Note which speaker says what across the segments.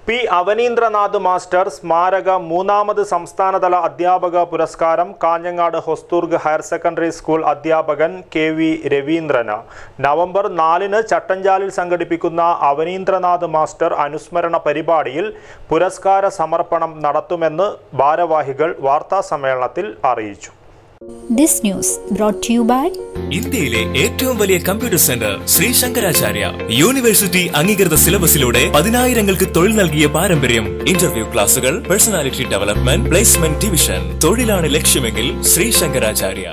Speaker 1: P അവനീന്ദ്രനാഥ് master സ്മാരക മൂന്നാമത് സംസ്ഥാനതല അധ്യാപക പുരസ്കാരം Kanhangad Hosdurg higher secondary school അധ്യാപകൻ കെ വി രവീന്ദ്രന് നവംബർ നാലിന് ചട്ടഞ്ചാലിൽ സംഘടിപ്പിക്കുന്ന അവനീന്ദ്രനാഥ് മാസ്റ്റർ അനുസ്മരണ പരിപാടിയിൽ പുരസ്കാര സമർപ്പണം നടത്തുമെന്ന് ഭാരവാഹികൾ വാർത്താസമ്മേളനത്തിൽ അറിയിച്ചു
Speaker 2: This news brought to you by
Speaker 3: ഇന്ത്യയിലെ ഏറ്റവും വലിയ computer centre Shri Shankaracharya university അംഗീകൃത സിലബസിലൂടെ പതിനായിരങ്ങൾക്ക് തൊഴിൽ നൽകിയ പാരമ്പര്യം ഇന്റർവ്യൂ ക്ലാസുകൾ പേഴ്സണാലിറ്റി ഡെവലപ്മെന്റ് പ്ലേസ്മെന്റ് ഡിവിഷൻ തൊഴിലാണ് ലക്ഷ്യമെങ്കിൽ ശ്രീ ശങ്കരാചാര്യ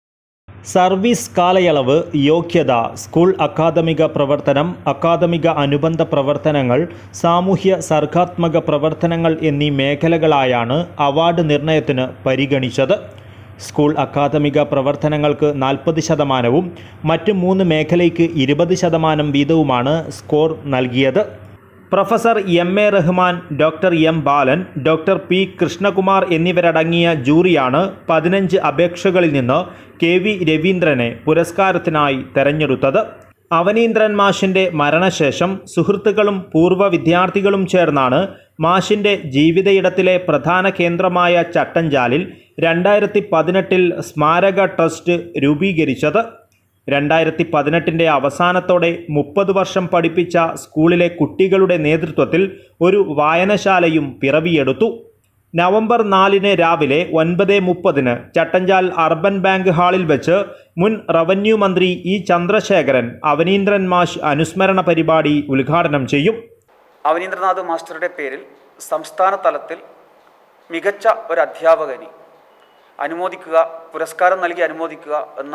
Speaker 1: സർവീസ് കാലയളവ് യോഗ്യത സ്കൂൾ അക്കാദമിക പ്രവർത്തനം അക്കാദമിക അനുബന്ധ പ്രവർത്തനങ്ങൾ സാമൂഹ്യ സർഗാത്മക പ്രവർത്തനങ്ങൾ എന്നീ മേഖലകളായാണ് അവാർഡ് നിർണയത്തിന് പരിഗണിച്ചത് സ്കൂൾ അക്കാദമിക പ്രവർത്തനങ്ങൾക്ക് നാൽപ്പത് ശതമാനവും മറ്റ് മൂന്ന് മേഖലയ്ക്ക് ഇരുപത് ശതമാനം വീതവുമാണ് സ്കോർ നൽകിയത് professor M A Rahman doctor M Balan doctor P Krishnakumar എന്നിവരടങ്ങിയ ജൂറിയാണ് പതിനഞ്ച് അപേക്ഷകളിൽ നിന്ന് കെ വി രവീന്ദ്രനെ പുരസ്കാരത്തിനായി തെരഞ്ഞെടുത്തത് അവനീന്ദ്രൻ മാഷിൻ്റെ മരണശേഷം സുഹൃത്തുക്കളും പൂർവ്വ വിദ്യാർത്ഥികളും ചേർന്നാണ് മാഷിൻ്റെ ജീവിതയിടത്തിലെ പ്രധാന കേന്ദ്രമായ ചട്ടഞ്ചാലിൽ രണ്ടായിരത്തി പതിനെട്ടിൽ സ്മാരക ട്രസ്റ്റ് രൂപീകരിച്ചത് രണ്ടായിരത്തി പതിനെട്ടിൻ്റെ അവസാനത്തോടെ മുപ്പത് വർഷം പഠിപ്പിച്ച സ്കൂളിലെ കുട്ടികളുടെ നേതൃത്വത്തിൽ ഒരു വായനശാലയും പിറവിയെടുത്തു നവംബർ നാലിന് രാവിലെ ഒൻപത് മുപ്പതിന് ചട്ടഞ്ചാൽ അർബൻ ബാങ്ക് ഹാളിൽ വെച്ച് മുൻ റവന്യൂ മന്ത്രി ഇ ചന്ദ്രശേഖരൻ അവനീന്ദ്രൻ മാഷ് അനുസ്മരണ പരിപാടി ഉദ്ഘാടനം ചെയ്യും
Speaker 4: അവനീന്ദ്രനാഥ് മാസ്റ്ററുടെ പേരിൽ സംസ്ഥാന തലത്തിൽ മികച്ച ഒരു അധ്യാപകനെ അനുമോദിക്കുക പുരസ്കാരം നൽകി അനുമോദിക്കുക എന്ന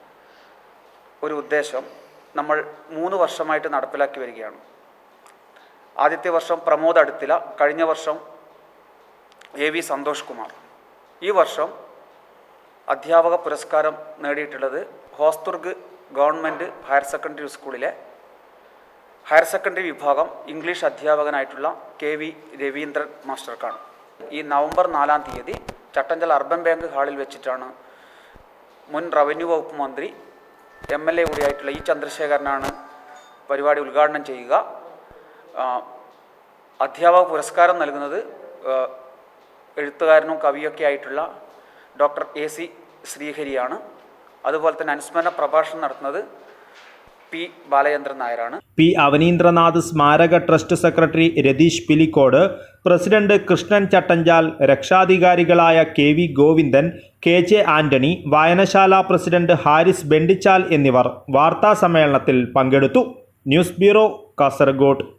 Speaker 4: ഒരു ഉദ്ദേശം നമ്മൾ മൂന്ന് വർഷമായിട്ട് നടപ്പിലാക്കി വരികയാണ് ആദ്യത്തെ വർഷം പ്രമോദ് അടുത്തില കഴിഞ്ഞ വർഷം എ വി സന്തോഷ് കുമാർ ഈ വർഷം അധ്യാപക പുരസ്കാരം നേടിയിട്ടുള്ളത് ഹോസ്തുർഗ് ഗവൺമെൻറ് ഹയർ സെക്കൻഡറി സ്കൂളിലെ ഹയർ സെക്കൻഡറി വിഭാഗം ഇംഗ്ലീഷ് അധ്യാപകനായിട്ടുള്ള കെ വി രവീന്ദ്രൻ മാസ്റ്റർക്കാണ് ഈ നവംബർ നാലാം തീയതി ചട്ടഞ്ചൽ അർബൻ ബാങ്ക് ഹാളിൽ വെച്ചിട്ടാണ് മുൻ റവന്യൂ വകുപ്പ് മന്ത്രി എം എൽ എ കൂടിയായിട്ടുള്ള ഇ ചന്ദ്രശേഖരനാണ് പരിപാടി ഉദ്ഘാടനം ചെയ്യുക ആ, അധ്യാപക പുരസ്കാരം നൽകുന്നത് ആ, എഴുത്തുകാരനും കവിയൊക്കെ ആയിട്ടുള്ള ഡോക്ടർ എ സി ശ്രീഹരിയാണ് അതുപോലെ തന്നെ അനുസ്മരണ പ്രഭാഷണം നടത്തുന്നത് പി ബാലചന്ദ്രൻ നായരാണ്
Speaker 1: പി അവനീന്ദ്രനാഥ് സ്മാരക trust secretary Ratheesh Pilicode president Krishnan Chattanchal രക്ഷാധികാരികളായ K V Govindan K J Antony വായനശാല പ്രസിഡന്റ് ഹാരിസ് ബെണ്ടിച്ചാൽ എന്നിവർ വാർത്താസമ്മേളനത്തിൽ പങ്കെടുത്തു ന്യൂസ് ബ്യൂറോ കാസർഗോഡ്